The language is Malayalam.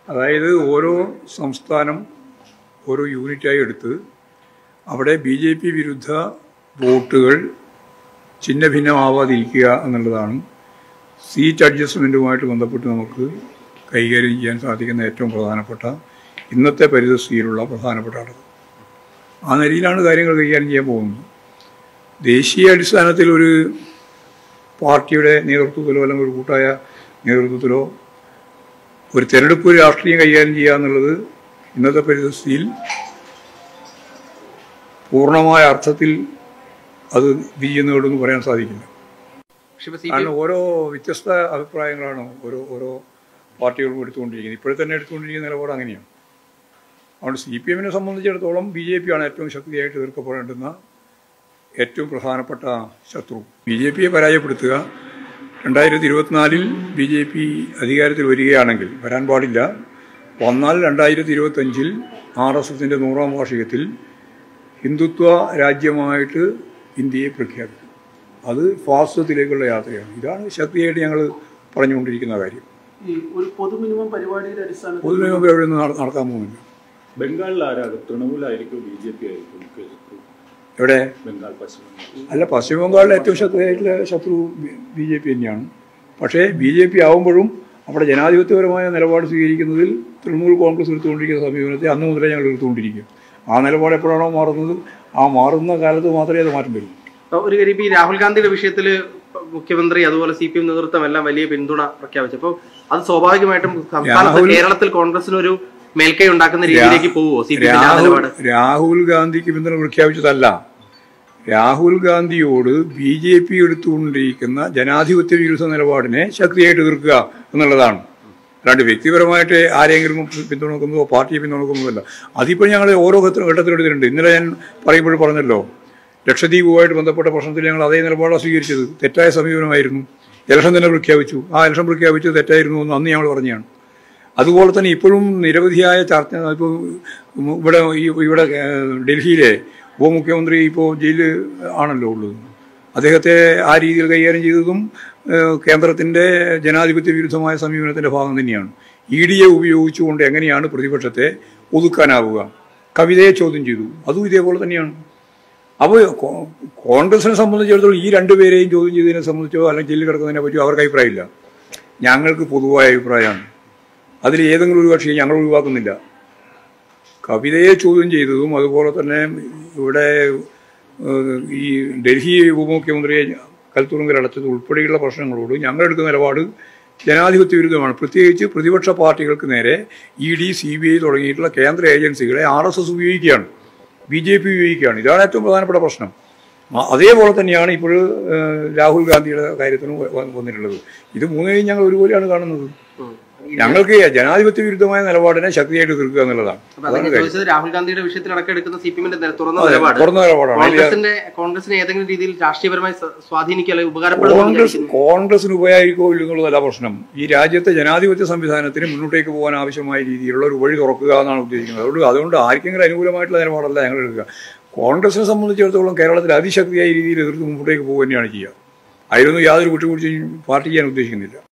അതായത് ഓരോ സംസ്ഥാനം ഓരോ യൂണിറ്റായി എടുത്ത് അവിടെ ബി ജെ പി വിരുദ്ധ വോട്ടുകൾ ചിഹ്ന ഭിന്നമാവാതിരിക്കുക എന്നുള്ളതാണ് സീറ്റ് അഡ്ജസ്റ്റ്മെൻറ്റുമായിട്ട് ബന്ധപ്പെട്ട് നമുക്ക് കൈകാര്യം ചെയ്യാൻ സാധിക്കുന്ന ഏറ്റവും പ്രധാനപ്പെട്ട ഇന്നത്തെ പരിതസ്ഥിതിയിലുള്ള പ്രധാനപ്പെട്ട അടവ് ആ നിലയിലാണ് കാര്യങ്ങൾ കൈകാര്യം ചെയ്യാൻ പോകുന്നത് ദേശീയ അടിസ്ഥാനത്തിൽ ഒരു പാർട്ടിയുടെ നേതൃത്വത്തിലോ അല്ലെങ്കിൽ ഒരു കൂട്ടായ നേതൃത്വത്തിലോ ഒരു തെരഞ്ഞെടുപ്പ് രാഷ്ട്രീയം കൈകാര്യം ചെയ്യുക എന്നുള്ളത് ഇന്നത്തെ പരിസ്ഥിതിയിൽ പൂർണ്ണമായ അർത്ഥത്തിൽ അത് വിജയുന്നതോടൊന്നും പറയാൻ സാധിക്കില്ല പക്ഷെ ഇപ്പൊ സി കാരണം ഓരോ വ്യത്യസ്ത അഭിപ്രായങ്ങളാണ് ഓരോ ഓരോ പാർട്ടികളും എടുത്തുകൊണ്ടിരിക്കുന്നത് ഇപ്പോഴത്തെ തന്നെ എടുത്തുകൊണ്ടിരിക്കുന്ന നിലപാട് അങ്ങനെയാണ് അതുകൊണ്ട് സി പി എമ്മിനെ സംബന്ധിച്ചിടത്തോളം ബി ജെ പി ആണ് ഏറ്റവും ശക്തിയായിട്ട് എതിർക്കപ്പെടേണ്ടുന്ന ഏറ്റവും പ്രധാനപ്പെട്ട ശത്രു ബി ജെ പിയെ പരാജയപ്പെടുത്തുക രണ്ടായിരത്തി ഇരുപത്തിനാലിൽ ബി ജെ പി അധികാരത്തിൽ വരികയാണെങ്കിൽ വരാൻ പാടില്ല വന്നാൽ രണ്ടായിരത്തി ഇരുപത്തഞ്ചിൽ ആർ എസ് എസിൻ്റെ നൂറാം വാർഷികത്തിൽ ഹിന്ദുത്വ രാജ്യമായിട്ട് ഇന്ത്യയെ പ്രഖ്യാപിക്കും അത് ഫാസിസത്തിലേക്കുള്ള യാത്രയാണ് ഇതാണ് ശക്തിയായിട്ട് ഞങ്ങൾ പറഞ്ഞുകൊണ്ടിരിക്കുന്ന കാര്യം ഈ ഒരു പൊതു മിനിമം പരിപാടിയുടെ അടിസ്ഥാനത്തിൽ പൊതുവെ മുമ്പ് എവിടെ നിന്ന് നടക്കാൻ പോകുന്നില്ല ബംഗാളിൽ ആരാകും തൃണമൂലായിരിക്കും ബി ജെ പി ആയിരിക്കും മുഖ്യ ശത്രു എവിടെ ബംഗാൾ പശ്ചിമ ബംഗാൾ അല്ല പശ്ചിമ ബംഗാളിലെ ഏറ്റവും ശക്തിയായിട്ടുള്ള ശത്രു ബി ജെ പി തന്നെയാണ് പക്ഷേ ബി ജെ പി ആവുമ്പോഴും അവിടെ ജനാധിപത്യപരമായ നിലപാട് സ്വീകരിക്കുന്നതിൽ തൃണമൂൽ കോൺഗ്രസ് എടുത്തുകൊണ്ടിരിക്കുന്ന സമീപനത്തെ അന്ന് മുതലേ ഞങ്ങൾ എടുത്തുകൊണ്ടിരിക്കും ആ നിലപാട് എപ്പോഴാണോ മാറുന്നത് ആ മാറുന്ന കാലത്ത് മാത്രമേ അത് മാറ്റം വരൂ ഇപ്പൊ ഒരു കാര്യം ഇപ്പൊ ഈ രാഹുൽ ഗാന്ധിയുടെ വിഷയത്തിൽ മുഖ്യമന്ത്രി അതുപോലെ സി പി എം നേതൃത്വം എല്ലാം വലിയ പിന്തുണ പ്രഖ്യാപിച്ചു അപ്പോൾ അത് സ്വാഭാവികമായിട്ടും സംസ്ഥാനത്ത് രാഹുൽ- കേരളത്തിൽ കോൺഗ്രസിന് ഒരു മേൽക്കൈ ഉണ്ടാക്കുന്ന രീതിയിലേക്ക് പോവോ സി പി എം രാഹുൽ നിലപാട് രാഹുൽ ഗാന്ധിക്ക് പിന്തുണ പ്രഖ്യാപിച്ചതല്ല രാഹുൽ ഗാന്ധിയോട് ബി ജെ പി എടുത്തുകൊണ്ടിരിക്കുന്ന ജനാധിപത്യ വിരുദ്ധ നിലപാടിനെ ശക്തിയായിട്ട് എതിർക്കുക എന്നുള്ളതാണ് അല്ലാണ്ട് വ്യക്തിപരമായിട്ട് ആരെങ്കിലും പിന്തുണക്കുന്നതോ പാർട്ടിയെ പിന്തുണക്കുന്നതല്ല അതിപ്പോൾ ഞങ്ങൾ ഓരോ ഘട്ട- ഘട്ടത്തിലും എടുത്തിട്ടുണ്ട് ഇന്നലെ ഞാൻ പറയുമ്പോൾ പറഞ്ഞല്ലോ ലക്ഷദ്വീപുമായിട്ട് ബന്ധപ്പെട്ട പ്രശ്നത്തിൽ ഞങ്ങൾ അതേ നിലപാടാണ് സ്വീകരിച്ചത് തെറ്റായ സമീപനമായിരുന്നു ഇലക്ഷൻ തന്നെ പ്രഖ്യാപിച്ചു ആ ഇലക്ഷൻ പ്രഖ്യാപിച്ചത് തെറ്റായിരുന്നു എന്ന് അന്ന് ഞങ്ങൾ പറഞ്ഞതാണ് അതുപോലെ തന്നെ ഇപ്പോഴും നിരവധിയായ ചർച്ച ഇപ്പോൾ ഇവിടെ ഈ ഇവിടെ ഏഹ്, ഡൽഹിയിലെ ഉപമുഖ്യമന്ത്രി ഇപ്പോൾ ജയിലിൽ ആണല്ലോ ഉള്ളത് അദ്ദേഹത്തെ ആ രീതിയിൽ കൈകാര്യം ചെയ്തതും ഏഹ്, കേന്ദ്രത്തിൻ്റെ ജനാധിപത്യ വിരുദ്ധമായ സമീപനത്തിൻ്റെ ഭാഗം തന്നെയാണ് ഇ ഡിയെ ഉപയോഗിച്ചുകൊണ്ട് എങ്ങനെയാണ് പ്രതിപക്ഷത്തെ ഒതുക്കാനാവുക കവിതയെ ചോദ്യം ചെയ്തു അതും ഇതേപോലെ തന്നെയാണ് അപ്പോൾ കോ- കോൺഗ്രസിനെ സംബന്ധിച്ചിടത്തോളം ഈ രണ്ടുപേരെയും ചോദ്യം ചെയ്തതിനെ സംബന്ധിച്ചോ അല്ലെങ്കിൽ ജയിലിൽ കിടക്കുന്നതിനെ പറ്റിയോ അവർക്ക് അഭിപ്രായമില്ല ഞങ്ങൾക്ക് പൊതുവായ അഭിപ്രായമാണ് അതിൽ ഏതെങ്കിലും ഒരു കക്ഷിയെ ഞങ്ങൾ ഒഴിവാക്കുന്നില്ല കവിതയെ ചോദ്യം ചെയ്തതും അതുപോലെ തന്നെ ഇവിടെ ഏഹ്, ഈ ഡൽഹി ഉപമുഖ്യമന്ത്രിയെ കൽത്തുറുങ്കിൽ അടച്ചത് ഉൾപ്പെടെയുള്ള പ്രശ്നങ്ങളോട് ഞങ്ങൾ എടുക്കുന്ന നിലപാട് ജനാധിപത്യ വിരുദ്ധമാണ് പ്രത്യേകിച്ച് പ്രതിപക്ഷ പാർട്ടികൾക്ക് നേരെ E D C B I തുടങ്ങിയിട്ടുള്ള കേന്ദ്ര ഏജൻസികളെ ആർ എസ് എസ് ഉപയോഗിക്കുകയാണ് ബി ജെ പി ഉപയോഗിക്കുകയാണ് ഇതാണ് ഏറ്റവും പ്രധാനപ്പെട്ട പ്രശ്നം ആ- അതേപോലെ തന്നെയാണ് ഇപ്പോൾ ഏഹ്, രാഹുൽ ഗാന്ധിയുടെ കാര്യത്തിനും വ- വന്നിട്ടുള്ളത് ഇത് മൂന്നിനെയും ഞങ്ങൾ ഒരുപോലെയാണ് കാണുന്നത് ഞങ്ങൾക്ക് ജനാധിപത്യ വിരുദ്ധമായ നിലപാടിനെ ശക്തിയായിട്ട് എതിർക്കുക എന്നുള്ളതാണ് അപ്പൊ അതൊക്കെ ചോദിച്ചത് രാഹുൽ ഗാന്ധിയുടെ വിഷയത്തിൽ അടക്കം എടുക്കുന്ന സി പി എമ്മിന്റെ തുറന്ന അതെ, നിലപാട് തുറന്ന നിലപാടാണ് അതിൽ കോൺഗ്രസിന്റെ കോൺഗ്രസിനെ ഏതെങ്കിലും രീതിയിൽ രാഷ്ട്രീയപരമായി സ്വ- സ്വാധീനിക്കുക അല്ലെങ്കിൽ ഉപകാരപ്പെടുമോ എന്ന് കോൺഗ്രസ് വിചാരിക്കുന്നു. കോൺഗ്രസിന് ഉപയോഗിക്കോ ഇല്ലെന്നുള്ളതല്ല പ്രശ്നം ഈ രാജ്യത്തെ ജനാധിപത്യ സംവിധാനത്തിന് മുന്നോട്ടേക്ക് പോകാൻ ആവശ്യമായ രീതിയിലുള്ള ഒരു വഴി തുറക്കുക എന്നാണ് ഉദ്ദേശിക്കുന്നത് അതുകൊണ്ട് അതുകൊണ്ട് ആർക്കെങ്കിലും അനുകൂലമായിട്ടുള്ള നിലപാടല്ല ഞങ്ങൾ എടുക്കുക കോൺഗ്രസിനെ സംബന്ധിച്ചിടത്തോളം കേരളത്തിൽ അതിശക്തിയായ രീതിയിൽ എതിർത്ത് മുമ്പോട്ടേക്ക് പോകുക തന്നെയാണ് ചെയ്യുക അതിലൊന്നും യാതൊരു വിട്ടുവീഴ്ചയും പാർട്ടി ചെയ്യാൻ ഉദ്ദേശിക്കുന്നില്ല